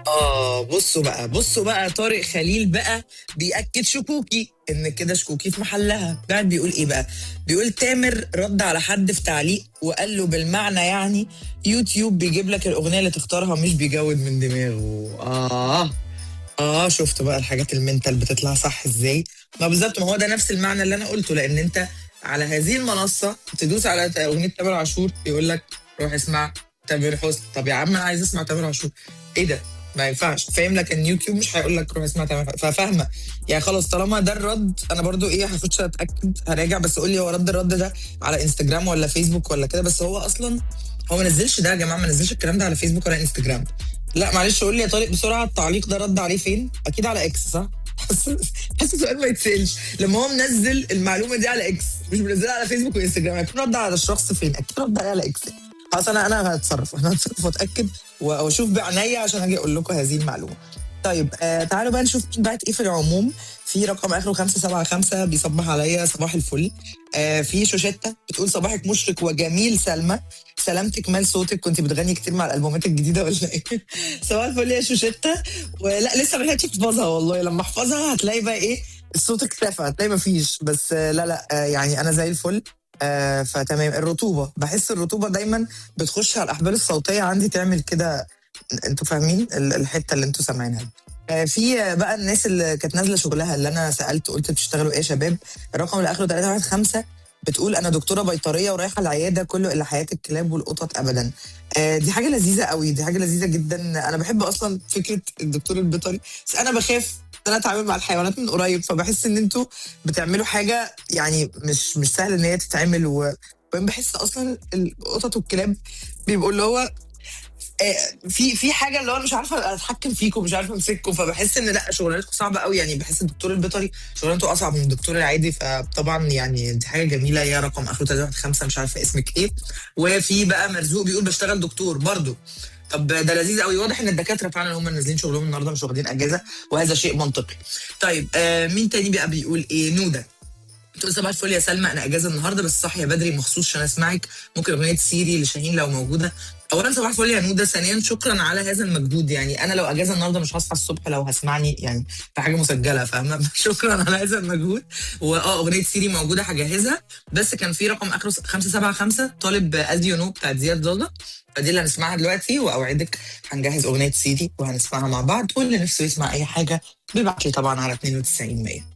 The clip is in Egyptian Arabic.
اه بصوا بقى بصوا بقى طارق خليل بقى بيأكد شكوكي ان كده شكوكي في محلها قاعد بيقول ايه بقى بيقول تامر رد على حد في تعليق وقال له بالمعنى يعني يوتيوب بيجيب لك الاغنيه اللي تختارها مش بيجود من دماغه اه اه شفت بقى الحاجات المنتال بتطلع صح ازاي ما بالظبط ما هو ده نفس المعنى اللي انا قلته لان انت على هذه المنصه تدوس على اغنيه تامر عاشور يقول لك روح اسمع تامر حسني طب يا عم انا عايز اسمع تامر عاشور ايه ده ما ينفعش فاهم لك ان يوتيوب مش هيقول لك روح اسمع تامر ففاهمه يعني خلاص طالما ده الرد انا برضو ايه هخش اتاكد هراجع بس قول لي هو رد الرد ده على انستجرام ولا فيسبوك ولا كده بس هو اصلا هو ما نزلش ده يا جماعه ما نزلش الكلام ده على فيسبوك ولا انستجرام لا معلش قول لي يا طارق بسرعه التعليق ده رد عليه فين اكيد على اكس صح حاسس حاسس سؤال ما يتسالش لما هو منزل المعلومه دي على اكس مش منزلها على فيسبوك وانستجرام هيكون رد على الشخص فين اكيد رد عليه على اكس خلاص انا انا هتصرف انا هتصرف واتاكد واشوف بعينيا عشان اجي اقول لكم هذه المعلومه طيب آه تعالوا بقى نشوف مين بعت ايه في العموم في رقم اخره 575 بيصبح عليا صباح الفل آه في شوشتة بتقول صباحك مشرق وجميل سلمى سلامتك مال صوتك كنت بتغني كتير مع الالبومات الجديده ولا ايه؟ صباح الفل يا شوشتة ولا لسه ما لحقتش احفظها والله لما احفظها هتلاقي بقى ايه الصوت اختفى هتلاقي ما فيش بس آه لا لا آه يعني انا زي الفل آه فتمام الرطوبه بحس الرطوبه دايما بتخش على الاحبال الصوتيه عندي تعمل كده انتوا فاهمين الحته اللي انتوا سامعينها دي آه في بقى الناس اللي كانت نازله شغلها اللي انا سالت قلت بتشتغلوا ايه يا شباب الرقم اللي اخره 315 بتقول انا دكتوره بيطريه ورايحه العياده كله الا حياه الكلاب والقطط ابدا آه دي حاجه لذيذه قوي دي حاجه لذيذه جدا انا بحب اصلا فكره الدكتور البيطري بس انا بخاف ان انا اتعامل مع الحيوانات من قريب فبحس ان انتوا بتعملوا حاجه يعني مش مش سهل ان هي تتعمل و بحس اصلا القطط والكلاب بيبقوا اللي هو في في حاجه اللي هو مش عارفه اتحكم فيكم مش عارفه امسككم فبحس ان لا شغلانتكم صعبه قوي يعني بحس الدكتور البيطري شغلانته اصعب من الدكتور العادي فطبعا يعني دي حاجه جميله يا رقم اخره 315 مش عارفه اسمك ايه وفي بقى مرزوق بيقول بشتغل دكتور برضه طب ده لذيذ قوي واضح ان الدكاتره فعلا هم نازلين شغلهم النهارده مش واخدين اجازه وهذا شيء منطقي طيب آه مين تاني بقى بيقول ايه نوده تقول صباح الفل يا سلمى انا اجازه النهارده بس صاحيه بدري مخصوص عشان اسمعك ممكن اغنيه سيري لشاهين لو موجوده اولا صباح الفل يا نوده ثانيا شكرا على هذا المجهود يعني انا لو اجازه النهارده مش هصحى الصبح لو هسمعني يعني في حاجه مسجله فاهمه شكرا على هذا المجهود واه اغنيه سيري موجوده هجهزها بس كان في رقم اخره 575 طالب از يو نو بتاعت زياد ضاله فدي اللي هنسمعها دلوقتي واوعدك هنجهز اغنيه سيدي وهنسمعها مع بعض واللي نفسه يسمع اي حاجه بيبعت لي طبعا على 92 100